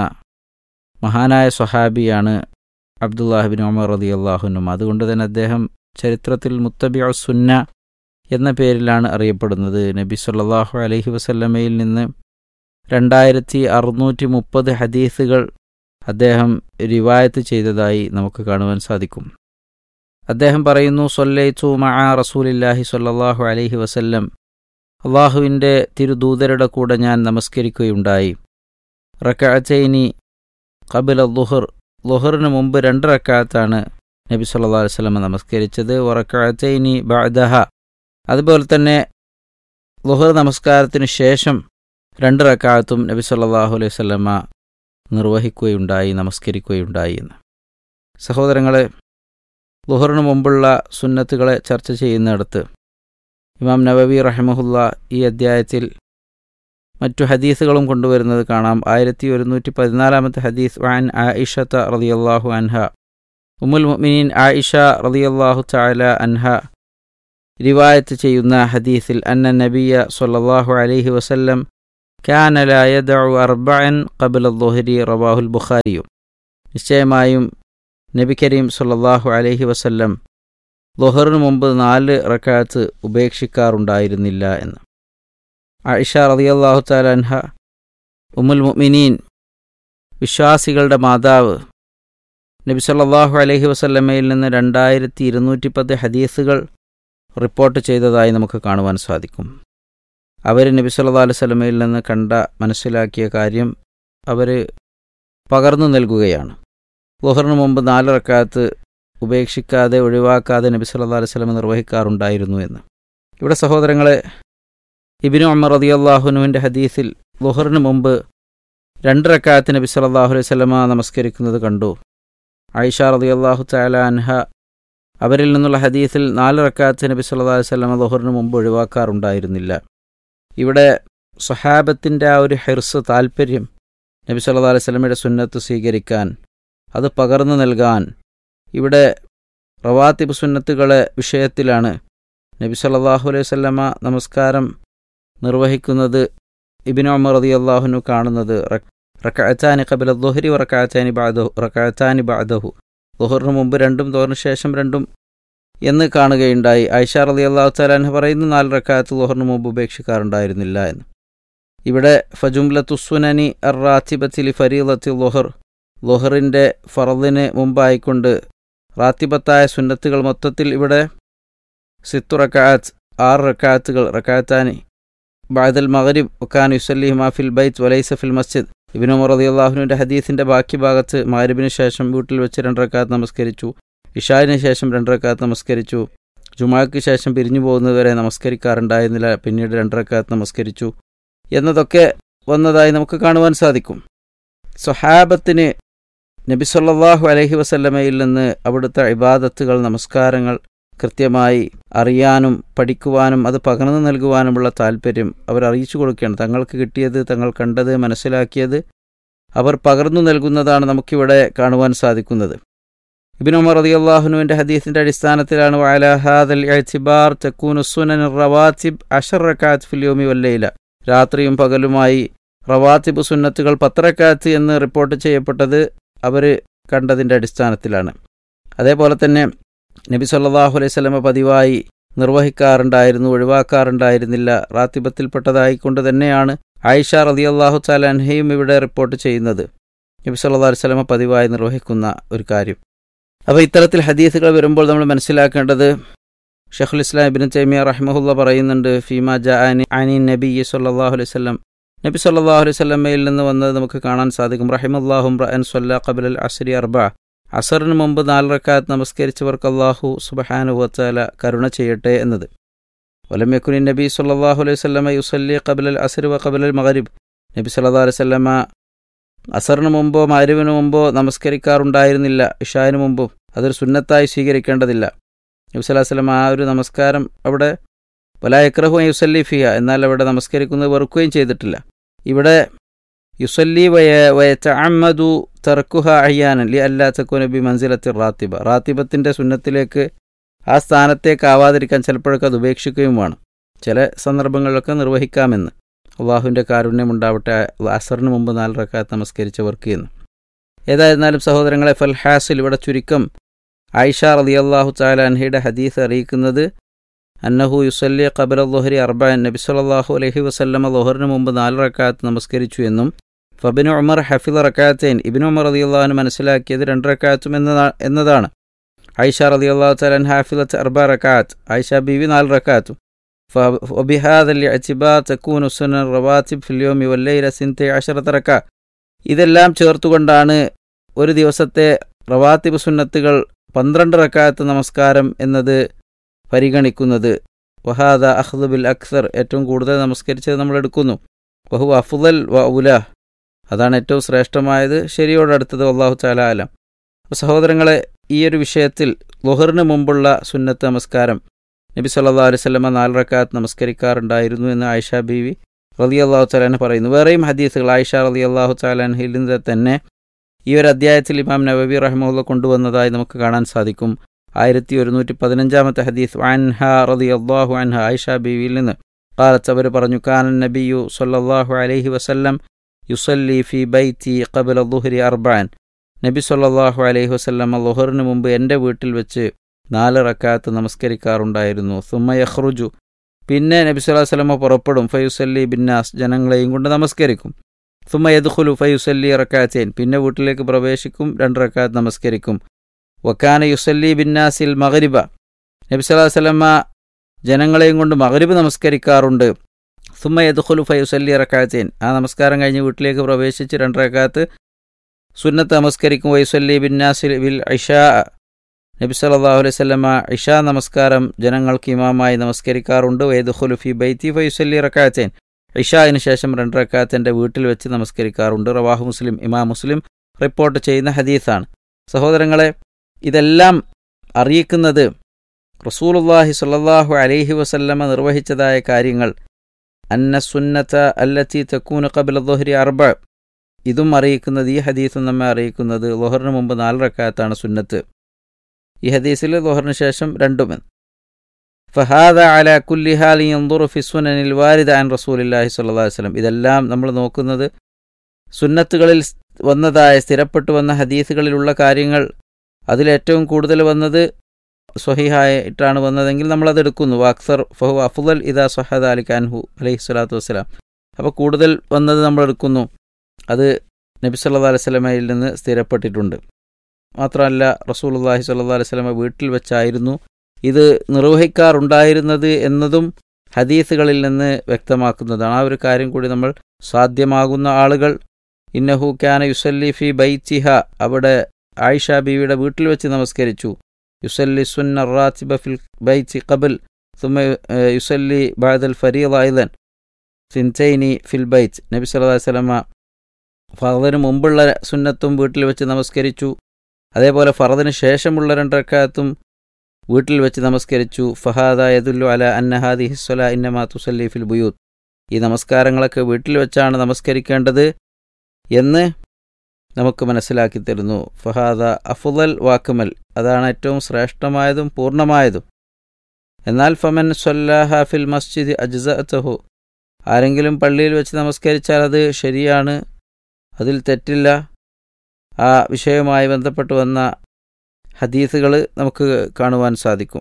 മഹാനായ സ്വഹാബിയാണ് അബ്ദുല്ലാഹിബിൻ ഉമർ റതി അള്ളാഹുനും അതുകൊണ്ട് തന്നെ അദ്ദേഹം ചരിത്രത്തിൽ മുത്തബിഅ സുന്ന എന്ന പേരിലാണ് അറിയപ്പെടുന്നത് നബി സല്ലല്ലാഹു അലൈഹി വസല്ലമയിൽ നിന്ന് രണ്ടായിരത്തി അറുന്നൂറ്റി മുപ്പത് ഹദീസുകൾ അദ്ദേഹം റിവായത്ത് ചെയ്തതായി നമുക്ക് കാണുവാൻ സാധിക്കും അദ്ദേഹം പറയുന്നു സൊല്ലൈത്തു മഅ റസൂലില്ലാഹി സ്വല്ലല്ലാഹു അലൈഹി വസല്ലം അള്ളാഹുവിൻ്റെ തിരുദൂതരുടെ കൂടെ ഞാൻ നമസ്കരിക്കുകയുണ്ടായി റക്കഅച്ചൈനി കബില ലുഹർ ലുഹറിന് മുമ്പ് രണ്ട് റക്കാത്താണ് നബി സല്ലല്ലാഹു അലൈഹി വസല്ലം നമസ്കരിച്ചത് വറക്കഅച്ചൈനി ബഅദഹ അതുപോലെ തന്നെ ലുഹർ നമസ്കാരത്തിന് ശേഷം രണ്ട് റക്കാത്തും നബി സല്ലല്ലാഹു അലൈഹി വസല്ലമ നിർവഹിക്കുകയുണ്ടായി നമസ്കരിക്കുകയുണ്ടായി എന്ന് സഹോദരങ്ങളെ ലുഹറിന് മുമ്പുള്ള സുന്നത്തുകളെ ചർച്ച ചെയ്യുന്നിടത്ത് ഇമാം നവവി റഹ്മഹുല്ല ഈ അദ്ധ്യായത്തിൽ മറ്റു ഹദീസുകളും കൊണ്ടുവരുന്നത് കാണാം ആയിരത്തി ഒരുന്നൂറ്റി പതിനാലാമത്തെ ഹദീസ് വാൻ ആയിഷത്ത റളിയല്ലാഹു അൻഹ ഉമ്മുൽ മുഅ്മിനീൻ ആയിഷ റളിയല്ലാഹു തആല അൻഹ റിവായത്ത് ചെയ്യുന്ന ഹദീസിൽ അന്ന നബിയ സല്ലല്ലാഹു അലൈഹി വസല്ലം كان لا يدع أربعا قبل الظهر رواه البخاري നിശ്ചയമായും നബി കരീം സല്ലല്ലാഹു അലൈഹി വസല്ലം ലുഹറിന് മുമ്പ് നാല് റക്കാത്ത് ഉപേക്ഷിക്കാറുണ്ടായിരുന്നില്ല എന്ന് ആയിഷ റളിയല്ലാഹു തആല അൻഹ ഉമ്മുൽ മുഅ്മിനീൻ വിശ്വാസികളുടെ മാതാവ് നബി സല്ലല്ലാഹു അലൈഹി വസല്ലമയിൽ നിന്ന് രണ്ടായിരത്തി ഇരുന്നൂറ്റി പത്ത് ഹദീസുകൾ റിപ്പോർട്ട് ചെയ്തതായി നമുക്ക് കാണുവാൻ സാധിക്കും അവർ നബി സല്ലല്ലാഹു അലൈഹി വസല്ലമയിൽ നിന്ന് കണ്ട മനസ്സിലാക്കിയ കാര്യം അവർ പകർന്നു നൽകുകയാണ് ലുഹറിന് മുമ്പ് നാല് റക്കാത്ത് ഉപേക്ഷിക്കാതെ ഒഴിവാക്കാതെ നബി സല്ലല്ലാഹു അലൈഹി വസല്ലം നിർവഹിക്കാറുണ്ടായിരുന്നു എന്ന് ഇവിടെ സഹോദരങ്ങളെ ഇബിനു അമ്മർ റളിയല്ലാഹുനുവിൻ്റെ ഹദീസിൽ ലുഹറിന് മുമ്പ് രണ്ട് റക്കാത്ത് നബി സല്ലല്ലാഹു അലൈഹി വസല്ലമ നമസ്കരിക്കുന്നത് കണ്ടു ആയിഷ റളിയല്ലാഹു തആല അൻഹ അവരിൽ നിന്നുള്ള ഹദീസിൽ നാല് റക്കാത്ത് നബി സല്ലല്ലാഹു അലൈഹി വസല്ലമ ലുഹറിന് മുമ്പ് ഒഴിവാക്കാറുണ്ടായിരുന്നില്ല ഇവിടെ സ്വഹാബത്തിൻ്റെ ആ ഒരു ഹിർസ് താൽപ്പര്യം നബി സല്ലല്ലാഹു അലൈഹി വസല്ലമയുടെ സുന്നത്ത് സ്വീകരിക്കാൻ അത് പകർന്നു നൽകാൻ ഇവിടെ റവാത്തിബ് സുന്നത്തുകളെ വിഷയത്തിലാണ് നബി സല്ലല്ലാഹു അലൈഹി വസല്ലമ നമസ്കാരം നിർവഹിക്കുന്നത് ഇബിനു ഉമർ റളിയല്ലാഹുനു കാണുന്നത് റക്കഅത്താനി ഖബല ദുഹരി റക്കഅത്താനി ബഅദഹു റക്കഅത്താനി ബഅദഹു ദുഹറിന് മുമ്പ് രണ്ടും ദുഹറിന് ശേഷം രണ്ടും എന്ന് കാണുകയുണ്ടായി ഐഷ റളിയല്ലാഹു തആല അൻഹ പറയുന്നു നാല് റക്കാത്ത് ദുഹറിന് മുമ്പ് ഉപേക്ഷിക്കാറുണ്ടായിരുന്നില്ല എന്ന് ഇവിടെ ഫജുംലത്തുസുനനി അർ റാത്തിബത്തി ലി ഫരീലത്തി ലുഹർ ലുഹറിൻ്റെ ഫറദിന് മുമ്പായിക്കൊണ്ട് റാത്തിബത്തായ സുന്നത്തുകൾ മൊത്തത്തിൽ ഇവിടെ സിത്തു റക്കാത്ത് ആറ് റക്കാത്തുകൾ റക്കാത്താനി ബാദൽ മഗരിബ് ഒക്കാൻ യുസല്ലി മാഫിൽ ബൈത്ത് വലൈസ ഫിൽ മസ്ജിദ് ഇബിൻ ഉമർ റളിയല്ലാഹുവിൻ്റെ ഹദീസിൻ്റെ ബാക്കി ഭാഗത്ത് മഗ്രിബിന് ശേഷം വീട്ടിൽ വെച്ച് രണ്ട് റക്കാത്ത് നമസ്കരിച്ചു ഇഷാദിന് ശേഷം രണ്ട് റക്കാത്ത് നമസ്കരിച്ചു ജുമാക്ക് ശേഷം പിരിഞ്ഞു പോകുന്നതുവരെ നമസ്കരിക്കാറുണ്ടായിരുന്നില്ല പിന്നീട് രണ്ട് റക്കാത്ത് നമസ്കരിച്ചു എന്നതൊക്കെ വന്നതായി നമുക്ക് കാണുവാൻ സാധിക്കും സ്വഹാബത്തിന് നബി സല്ലല്ലാഹു അലൈഹി വസല്ലമയിൽ നിന്ന് അവിടുത്തെ ഇബാദത്തുകൾ നമസ്കാരങ്ങൾ കൃത്യമായി അറിയാനും പഠിക്കുവാനും അത് പകർന്നു നൽകുവാനുമുള്ള താല്പര്യം അവർ അറിയിച്ചു കൊടുക്കുകയാണ് തങ്ങൾക്ക് കിട്ടിയത് തങ്ങൾ കണ്ടത് മനസ്സിലാക്കിയത് അവർ പകർന്നു നൽകുന്നതാണ് നമുക്കിവിടെ കാണുവാൻ സാധിക്കുന്നത് ഇബിൻ ഉമർ റളിയല്ലാഹുനുവിൻ്റെ ഹദീസിൻ്റെ അടിസ്ഥാനത്തിലാണ് വഅലാഹാദൽ ഇഅ്തിബാർ തക്കൂനു സുനൻ റവാത്തിബ് അഷർ റക്കാത്ത് ഫിൽ യൗമി വല്ലൈല രാത്രിയും പകലുമായി റവാത്തിബ് സുന്നത്തുകൾ പത്രക്കാത്ത് എന്ന് റിപ്പോർട്ട് ചെയ്യപ്പെട്ടത് അവർ കണ്ടതിൻ്റെ അടിസ്ഥാനത്തിലാണ് അതേപോലെ തന്നെ നബി സല്ലല്ലാഹു അലൈഹി സ്വലമ പതിവായി നിർവഹിക്കാറുണ്ടായിരുന്നു ഒഴിവാക്കാറുണ്ടായിരുന്നില്ല റാത്തിബത്തിൽപ്പെട്ടതായിക്കൊണ്ട് തന്നെയാണ് ആയിഷ റളിയല്ലാഹു തആല അൻഹയും ഇവിടെ റിപ്പോർട്ട് ചെയ്യുന്നത് നബി സല്ലല്ലാഹു അലൈഹി സ്വലമ പതിവായി നിർവഹിക്കുന്ന ഒരു കാര്യം അപ്പോൾ ഇത്തരത്തിൽ ഹദീസുകൾ വരുമ്പോൾ നമ്മൾ മനസ്സിലാക്കേണ്ടത് ഷെഖുൽ ഇസ്ലാം ഇബിൻ തൈമിയ റഹ്മഹുല്ല പറയുന്നുണ്ട് ഫീമ ജാനി അനി നബി സല്ലല്ലാഹു അലൈഹി വസല്ലം നബി സല്ലല്ലാഹു അലൈഹി വസല്ലമയിൽ നിന്ന് വന്നത് നമുക്ക് കാണാൻ സാധിക്കും റഹിമല്ലാഹും റഅൻ സ്വല്ല ഖബൽ അസ്രി അർബ അസറിന് മുമ്പ് നാല് റക്കാത്ത് നമസ്കരിച്ചവർക്ക് അള്ളാഹു സുബ്ഹാനഹു വതആല കരുണ ചെയ്യട്ടെ എന്നത് വലം യക്കുനി നബി സല്ലല്ലാഹു അലൈഹി വസല്ലമ യുസല്ലി ഖബൽ അൽ അസ്രി വ ഖബൽ അൽ മഗ്രിബ് നബി സല്ലല്ലാഹു അലൈഹി വസല്ലമ അസറിന് മുമ്പോ മഗ്രിബിന് മുമ്പോ നമസ്കരിക്കാറുണ്ടായിരുന്നില്ല ഇഷാന് മുമ്പും അതൊരു സുന്നത്തായി സ്വീകരിക്കേണ്ടതില്ല നബി സല്ലല്ലാഹു അലൈഹി വസല്ലമ ആ ഒരു നമസ്കാരം അവിടെ വലാ യക്രഹു യുസല്ലി ഫിയ എന്നാൽ അവിടെ നമസ്കരിക്കുന്നത് വെറുക്കുകയും ചെയ്തിട്ടില്ല ഇവിടെ യുസല്ലി വയ വയറ്റഅമ്മദു തർക്കുഹ അയ്യാനൻ ലി അല്ലാ തക്കുന ബി മൻസിലത്തി റാത്തിബ റാത്തിബത്തിൻ്റെ സുന്നത്തിലേക്ക് ആ സ്ഥാനത്തേക്ക് ആവാതിരിക്കാൻ ചിലപ്പോഴൊക്കെ അത് ഉപേക്ഷിക്കുകയും വേണം ചില സന്ദർഭങ്ങളിലൊക്കെ നിർവഹിക്കാമെന്ന് അള്ളാഹുവിൻ്റെ കാരുണ്യമുണ്ടാവട്ടെ അസറിന് മുമ്പ് നാല് റക്കാത്ത് നമസ്കരിച്ചവർക്ക് എന്ന് ഏതായിരുന്നാലും സഹോദരങ്ങളെ ഫൽഹാസിൽ ഇവിടെ ചുരുക്കം ആയിഷ റളിയല്ലാഹു തആല അൻഹയുടെ ഹദീസ് അറിയിക്കുന്നത് അന്നഹു യുസല്ലി ഖബല ലുഹരി അർബഅൻ നബി സല്ലല്ലാഹു അലൈഹി വസല്ലമ ലുഹറിന് മുമ്പ് നാല് റക്കാത്ത് നമസ്കരിച്ചു എന്നും ഫബിന് ഉമർ ഹഫിദ റക്കാത്തേൻ ഇബിൻ ഉമർ റളിയല്ലാഹു മനസ്സിലാക്കിയത് രണ്ട് റക്കാത്തും എന്നതാ എന്നതാണ് ഐഷ റളിയല്ലാഹു തആല ഹാഫിദത്ത് അർബ റക്കാത്ത് ഐഷ ബീവി നാല് റക്കാത്തും وبهذا الاعتبار تكون سنن الرواتب في اليوم والليلة سنتي عشرة ركعة ഇതെല്ലാം ചേർത്തുകൊണ്ടാണ് ഒരു ദിവസത്തെ റവാത്തിബ് സുന്നത്തുകൾ പന്ത്രണ്ട് റക്കാത്ത് നമസ്കാരം എന്നത് പരിഗണിക്കുന്നത് വഹാദ അഹ്ദ് ബിൽ അക്സർ ഏറ്റവും കൂടുതൽ നമസ്കരിച്ചത് നമ്മൾ എടുക്കുന്നു വഹു അഫുദൽ വ ഉല അതാണ് ഏറ്റവും ശ്രേഷ്ഠമായത് ശരിയോടടുത്തത് അള്ളാഹു താല ആലം അപ്പോൾ സഹോദരങ്ങളെ ഈ ഒരു വിഷയത്തിൽ ലുഹറിന് മുമ്പുള്ള സുന്നത്ത് നമസ്കാരം നബി സല്ലാ അലുസല്ലമ നാല് റക്കാത്ത് നമസ്കരിക്കാറുണ്ടായിരുന്നു എന്ന് ആയിഷ ബീവി റലി അള്ളാഹു താലാൻ പറയുന്നു വേറെയും ഹദീസുകൾ ആയിഷ റലി അള്ളാഹു താലാൻഹിൽ നിന്ന് തന്നെ ഈ ഒരു അധ്യായത്തിൽ ഇമാം നബബി റഹ്മുല്ല കൊണ്ടുവന്നതായി നമുക്ക് കാണാൻ സാധിക്കും ആയിരത്തി ഒരുന്നൂറ്റി പതിനഞ്ചാമത്തെ ഹദീസ് അൻഹ റതി അള്ളാഹു അൻഹ ആയിഷ ബീവിയിൽ നിന്ന് കാലത്ത് അവർ പറഞ്ഞു കാനൻ നബിയു സല്ലല്ലാഹു അലൈഹി വസല്ലം യുസല്ലി ഫി ബൈത്തി ഖബല ദുഹരി അർബാൻ നബി സല്ലല്ലാഹു അലൈഹി വസല്ലമ ലുഹറിന് മുമ്പ് എൻ്റെ വീട്ടിൽ വെച്ച് നാല് റക്കാത്ത് നമസ്കരിക്കാറുണ്ടായിരുന്നു സുമ്മ യഖ്റുജു പിന്നെ നബി സല്ലല്ലാഹു അലൈഹി വസല്ലമ പുറപ്പെടും ഫയുസല്ലി ബിന്നാസ് ജനങ്ങളെയും കൊണ്ട് നമസ്കരിക്കും സുമ്മ യദ്ഖുലു ഫയുസല്ലി റക്കാത്തൈൻ പിന്നെ വീട്ടിലേക്ക് പ്രവേശിക്കും രണ്ട് റക്കാത്ത് നമസ്കരിക്കും വക്കാന യുസല്ലി ബിന്നാസിൽ മഗ്രിബ നബി സല്ലല്ലാഹു അലൈഹി വസല്ലമ ജനങ്ങളെയും കൊണ്ട് മഗ്രിബ് നമസ്കരിക്കാറുണ്ട് സുമ്മ യദ്ഖുലു ഫയുസല്ലി റക്കാത്തൈൻ ആ നമസ്കാരം കഴിഞ്ഞ് വീട്ടിലേക്ക് പ്രവേശിച്ച് രണ്ട് റക്കാത്ത് സുന്നത്ത് നമസ്കരിക്കും വൈസല്ലി ബിന്നാസിൽ ബിൽ ഇഷാ നബി സല്ലല്ലാഹു അലൈഹി വസല്ലമ ഇഷാ നമസ്കാരം ജനങ്ങൾക്ക് ഇമാമായി നമസ്കരിക്കാറുണ്ട് വൈദുഖുലു ഫി ബൈത്തി ഫയുസല്ലി റക്കാത്തൈൻ ഇഷായിന് ശേഷം രണ്ട് റക്കാത്ത് വീട്ടിൽ വെച്ച് നമസ്കരിക്കാറുണ്ട് റവാഹു മുസ്ലിം ഇമാം മുസ്ലിം റിപ്പോർട്ട് ചെയ്യുന്ന ഹദീസാണ് സഹോദരങ്ങളെ ഇതെല്ലാം അറിയിക്കുന്നത് റസൂലുള്ളാഹി സ്വല്ലല്ലാഹു അലൈഹി വസല്ലമ നിർവഹിച്ചതായ കാര്യങ്ങൾ അന്ന സുന്നത്ത അല്ലത്തി തക്കൂന ഖബല ദുഹരി അർബ ഇതും അറിയിക്കുന്നത് ഈ ഹദീസും നമ്മെ അറിയിക്കുന്നത് ലൊഹറിന് മുമ്പ് നാല് റക്കാത്താണ് സുന്നത്ത് ഈ ഹദീസിൽ ലൊഹറിന് ശേഷം രണ്ടുമെന്ന് ഫഹാദ അല കുല്ലി ഹാലി യൻദുറു ഫി സുനനിൽ വാരിദ അൻ റസൂലില്ലാഹി സ്വല്ലല്ലാഹു അലൈഹി വസല്ലം ഇതെല്ലാം നമ്മൾ നോക്കുന്നത് സുന്നത്തുകളിൽ വന്നതായ സ്ഥിരപ്പെട്ടു വന്ന ഹദീസുകളിലുള്ള കാര്യങ്ങൾ അതിലേറ്റവും കൂടുതൽ വന്നത് സ്വഹിഹായിട്ടാണ് വന്നതെങ്കിൽ നമ്മളത് എടുക്കുന്നു അക്സർ ഫഹു അഫുദൽ ഇദാ സഹദ് അലി അൻഹു അലൈഹി സ്വലാത്തു വസ്സലാം അപ്പോൾ കൂടുതൽ വന്നത് നമ്മൾ എടുക്കുന്നു അത് നബി സല്ലല്ലാഹു അലൈഹി വസല്ലമയിൽ നിന്ന് സ്ഥിരപ്പെട്ടിട്ടുണ്ട് മാത്രമല്ല റസൂലുള്ളാഹി സ്വല്ലല്ലാഹു അലൈഹി വസല്ലമ വീട്ടിൽ വെച്ചായിരുന്നു ഇത് നിർവഹിക്കാറുണ്ടായിരുന്നത് എന്നതും ഹദീസുകളിൽ നിന്ന് വ്യക്തമാക്കുന്നതാണ് ആ ഒരു കാര്യം കൂടി നമ്മൾ സാധ്യമാകുന്ന ആളുകൾ ഇന്നഹു ക്യാന യുസല്ലി ഫി ബൈത്തിഹ അവിടെ ആയിഷ ബീവിയുടെ വീട്ടിൽ വെച്ച് നമസ്കരിച്ചു യുസല്ലി സുന്ന റാത്തിബ ഫിൽ ബൈത്തി ഖബൽ സുമ യുസല്ലി ബാദൽ ഫരീദ് ഐലൻ സിൻസൈനി ഫിൽ ബൈത്ത് നബി സല്ലല്ലാഹു അലൈഹി വസല്ലമ ഫറദിന് മുമ്പുള്ള സുന്നത്തും വീട്ടിൽ വെച്ച് നമസ്കരിച്ചു അതേപോലെ ഫറദിന് ശേഷമുള്ള രണ്ടരക്കാലത്തും വീട്ടിൽ വെച്ച് നമസ്കരിച്ചു ഫഹാദ യദുല്ലു അല അന്നഹാദി ഹിസ്വല ഇന്നമാ തുസല്ലി ഫിൽ ബുയൂത്ത് ഈ നമസ്കാരങ്ങളൊക്കെ വീട്ടിൽ വെച്ചാണ് നമസ്കരിക്കേണ്ടത് എന്ന് നമുക്ക് മനസ്സിലാക്കി തരുന്നു ഫഹാദ അഫുദൽ വാക്കുമൽ അതാണ് ഏറ്റവും ശ്രേഷ്ഠമായതും പൂർണ്ണമായതും എന്നാൽ ഫമൻ സൊല്ലാഹ ഫിൽ മസ്ജിദ് അജ്സഅത്തഹു ആരെങ്കിലും പള്ളിയിൽ വെച്ച് നമസ്കരിച്ചാൽ അത് ശരിയാണ് അതിൽ തെറ്റില്ല ആ വിഷയവുമായി ബന്ധപ്പെട്ട് വന്ന ഹദീസുകൾ നമുക്ക് കാണുവാൻ സാധിക്കും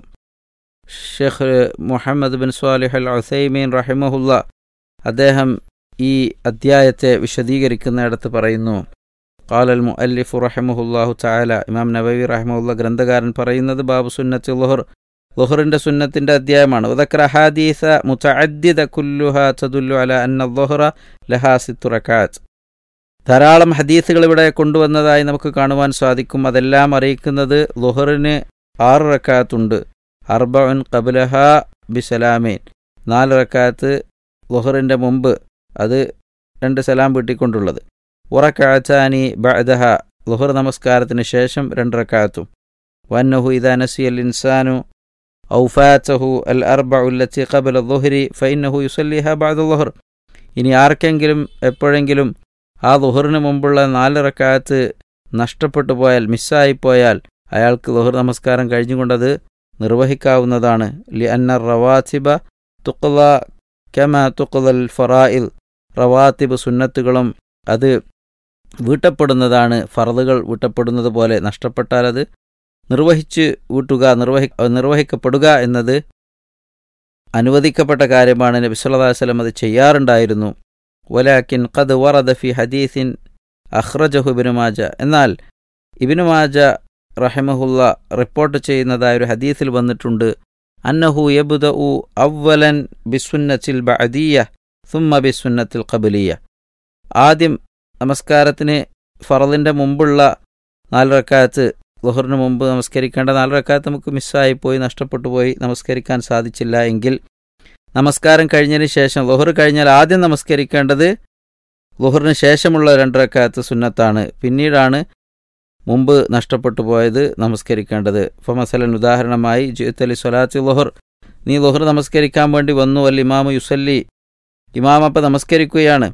ഷെയ്ഖ് Muhammad bin Salih al Uthaymeen റഹിമഹുല്ല അദ്ദേഹം ഈ അദ്ധ്യായത്തെ വിശദീകരിക്കുന്നിടത്ത് പറയുന്നു ഖാലൽ മുഅല്ലിഫു റഹിമഹുല്ലാഹു തആല ഇമാം നബവി റഹിമഹുല്ല ഗ്രന്ഥകാരൻ പറയുന്നത് ബാബു സുന്നത്തി ലുഹർ ലുഹറിന്റെ സുന്നത്തിന്റെ അധ്യായമാണ് ഉദക്ര ഹദീസ മുതഅദ്ദിദ കുല്ലുഹ തദുല്ലു അല അന്ന ലുഹറ ലഹാ സിത്തു റകാത്ത് ധാരാളം ഹദീസുകൾ ഇവിടെ കൊണ്ടുവന്നതായി നമുക്ക് കാണുവാൻ സാധിക്കും അതെല്ലാം അറിയിക്കുന്നത് ലുഹറിന് ആറ് റക്കാത്തുണ്ട് അർബഉൻ ഖബലഹ ബിസലാമീൻ നാല് റക്കാത്ത് ലുഹറിൻ്റെ മുമ്പ് അത് രണ്ട് സലാം വീട്ടിക്കൊണ്ടുള്ളത് ഉറക്കാച്ചാനി ബഅദഹ ലുഹർ നമസ്കാരത്തിന് ശേഷം രണ്ട് റക്കാത്തും വന്നഹു ഇദാ നസിയൽ ഇൻസാനു ഔഫാത്തഹു അൽ അർബഉല്ലത്തി ഖബല ലുഹരി ഫൈനഹു യുസല്ലിഹ ബഅദ ലുഹർ ഇനി ആർക്കെങ്കിലും എപ്പോഴെങ്കിലും ആ ലുഹറിന് മുമ്പുള്ള നാല് റക്കാത്ത് നഷ്ടപ്പെട്ടു പോയാൽ മിസ്സായിപ്പോയാൽ അയാൾക്ക് ലുഹർ നമസ്കാരം കഴിഞ്ഞുകൊണ്ടത് നിർവഹിക്കാവുന്നതാണ് ലി അന്ന റവാത്തിബ തുക്ല കമ തുക്ലൽ ഫറായിൽ റവാത്തിബ് സുന്നത്തുകളും അത് വീട്ടപ്പെടുന്നതാണ് ഫറദുകൾ വീട്ടപ്പെടുന്നത് പോലെ നഷ്ടപ്പെട്ടാൽ അത് നിർവഹിച്ച് വീട്ടുക നിർവഹി നിർവഹിക്കപ്പെടുക എന്നത് അനുവദിക്കപ്പെട്ട കാര്യമാണ് നബി സല്ലല്ലാഹു അലൈഹി വസല്ലം അത് ചെയ്യാറുണ്ടായിരുന്നു വലാക്കിൻ ഖദ് വറദ ഫി ഹദീസിൻ അഖ്റജഹു ഇബ്നു മാജ എന്നാൽ ഇബ്നു മാജ റഹിമഹുല്ല റിപ്പോർട്ട് ചെയ്യുന്നതായ ഒരു ഹദീസിൽ വന്നിട്ടുണ്ട് അന്നഹു യബ്ദഉ അവ്വലൻ ബിസുന്നത്തിൽ ബഅദിയ സുമ്മ ബിസുന്നത്തിൽ ഖബലിയ ആദ്യം നമസ്കാരത്തിന് ഫറദിൻ്റെ മുമ്പുള്ള നാല് റക്കാത്ത് ലുഹറിന് മുമ്പ് നമസ്കരിക്കേണ്ട നാല് റക്കാത്ത് നമുക്ക് മിസ്സായി പോയി നഷ്ടപ്പെട്ടു പോയി നമസ്കരിക്കാൻ സാധിച്ചില്ല എങ്കിൽ നമസ്കാരം കഴിഞ്ഞതിന് ശേഷം ലുഹർ കഴിഞ്ഞാൽ ആദ്യം നമസ്കരിക്കേണ്ടത് ലുഹറിന് ശേഷമുള്ള രണ്ട് റക്കാത്ത് സുന്നത്താണ് പിന്നീടാണ് മുമ്പ് നഷ്ടപ്പെട്ടു പോയത് നമസ്കരിക്കേണ്ടത് ഇപ്പോൾ മസലൻ ഉദാഹരണമായി ജിത്തലി സ്വലാത്തി ലുഹർ നീ ലുഹർ നമസ്കരിക്കാൻ വേണ്ടി വന്നു അൽ ഇമാമു യുസല്ലി ഇമാം അപ്പം നമസ്കരിക്കുകയാണ്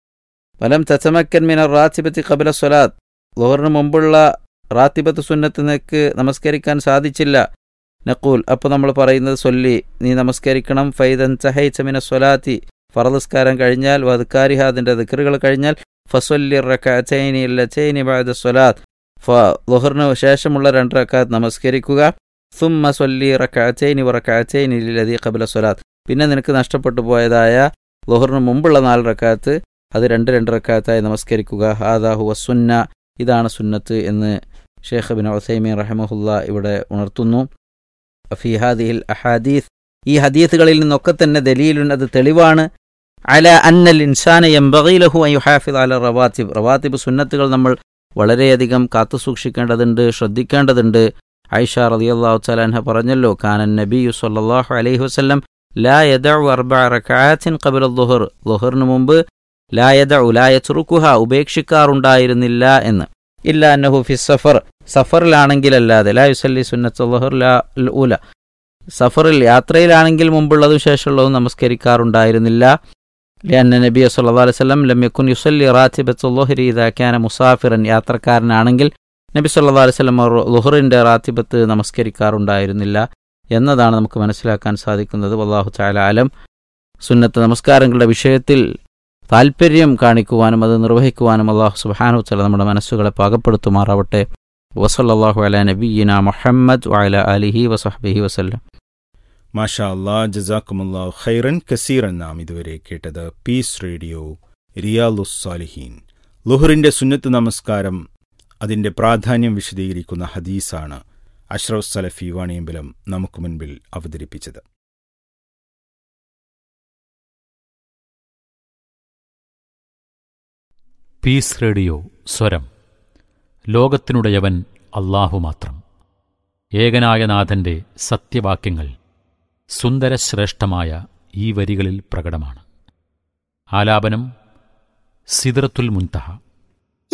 വലം തച്ചമക്കൻ മിനർ റാത്തിബത്തി കബല സ്വലാത്ത് ലുഹറിന് മുമ്പുള്ള റാത്തിബത്ത് സുന്നത്ത് നിനക്ക് നമസ്കരിക്കാൻ സാധിച്ചില്ല നക്കൂൽ അപ്പോൾ നമ്മൾ പറയുന്നത് സൊല്ലി നീ നമസ്കരിക്കണം ഫൈദൻ ചഹൈച്ചമിന സ്വലാത്തി ഫറദസ്കാരം കഴിഞ്ഞാൽ വദ്കാരിഹാദിൻ്റെ ദിക്കറുകൾ കഴിഞ്ഞാൽ ഫസൊല്ലി റക്കൈനി ലച്ചൈനി ബാദ സ്വലാത്ത് ഫ ലുഹറിന് ശേഷമുള്ള രണ്ട് റക്കാത്ത് നമസ്കരിക്കുക സുമ്മ സൊല്ലി റക്കാച്ചൈനി റക്കാച്ചൈനി ലതി കബല സ്വലാത്ത് പിന്നെ നിനക്ക് നഷ്ടപ്പെട്ടു പോയതായ ലുഹറിന് മുമ്പുള്ള നാല് റക്കാത്ത് അത് രണ്ട് രണ്ട് റക്കാത്തായി നമസ്കരിക്കുക ഹാദാഹു വസുന്ന ഇതാണ് സുന്നത്ത് എന്ന് ഷേഖ് ബിൻ ഒസൈമീൻ റഹമുല്ല ഇവിടെ ഉണർത്തുന്നു ഫിഹാദിഹിൽ അഹാദീസ് ഈ ഹദീസുകളിൽ നിന്നൊക്കെ തന്നെ ദലീലുൻ അത് തെളിവാണ് അല അന്നൽ ഇൻസാന എംബഗീലഹു അയ്യുഹാഫിദ് അല റവാത്തിബ് റവാത്തിബ് സുന്നത്തുകൾ നമ്മൾ വളരെയധികം കാത്തു സൂക്ഷിക്കേണ്ടതുണ്ട് ശ്രദ്ധിക്കേണ്ടതുണ്ട് ഐഷ റളിയല്ലാഹു തആല പറഞ്ഞല്ലോ കാനൻ നബിയു സല്ലല്ലാഹു അലൈഹി വസല്ലം ലാ യദഉ അർബഅ റകഅത്തിൻ ഖബല ദുഹർ ദുഹറിന് മുമ്പ് ലാ യദഉ ലാ യത്റുക്കുഹ ഉപേക്ഷിക്കാറുണ്ടായിരുന്നില്ല എന്ന് ഇല്ല അന്നഹു ഫി സഫർ സഫറിലാണെങ്കിലല്ലാതെ ലാ യുസല്ലി സുന്നത്ത് ദുഹർ ലാ അൽ ഊല സഫറിൽ യാത്രയിലാണെങ്കിൽ മുമ്പുള്ളതും ശേഷമുള്ളതും നമസ്കരിക്കാറുണ്ടായിരുന്നില്ല ലിയന്ന നബി സല്ലല്ലാഹു അലൈഹി വസല്ലം ലം യകുൻ യുസല്ലി റാത്തിബത്തുൽ ളുഹ്രി ഇദാ കാന മുസാഫിറൻ യാത്രക്കാരനാണെങ്കിൽ നബി സല്ലല്ലാഹു അലൈഹി വസല്ലം ലുഹറിന്റെ റാത്തിബത്ത് നമസ്കരിക്കാറുണ്ടായിരുന്നില്ല എന്നതാണ് നമുക്ക് മനസ്സിലാക്കാൻ സാധിക്കുന്നത് വല്ലാഹു തആല ആലം സുന്നത്ത് നമസ്കാരങ്ങളുടെ വിഷയത്തിൽ താല്പര്യം കാണിക്കുവാനും അത് നിർവഹിക്കുവാനും അള്ളാഹു സുബ്ഹാനഹു തആല നമ്മുടെ മനസ്സുകളെ പാകപ്പെടുത്തുമാറാവട്ടെ വസല്ലല്ലാഹു അലാ നബിയിന മുഹമ്മദ് വഅല ആലിഹി വസഹ്ബിഹി വസല്ലം മാഷാ അല്ലാ ജസാക്കുമുല്ലാ ഖൈറൻ കസീറൻ നാം ഇതുവരെ കേട്ടത് പീസ് റേഡിയോ റിയാലുസ്സാലിഹീൻ ലുഹറിന്റെ സുന്നത്ത് നമസ്കാരം അതിന്റെ പ്രാധാന്യം വിശദീകരിക്കുന്ന ഹദീസാണ് അഷ്റഫ് സലഫി വാണിയമ്പലം നമുക്ക് മുൻപിൽ അവതരിപ്പിച്ചത് പീസ് റേഡിയോ സ്വരം ലോകത്തിനുടയവൻ അല്ലാഹു മാത്രം ഏകനായ നാഥന്റെ സത്യവാക്യങ്ങൾ സുന്ദരശ്രേഷ്ഠമായ ഈ വരികളിൽ പ്രകടമാണ് ആലാപനം സിദ്റത്തുൽ മുൻതഹ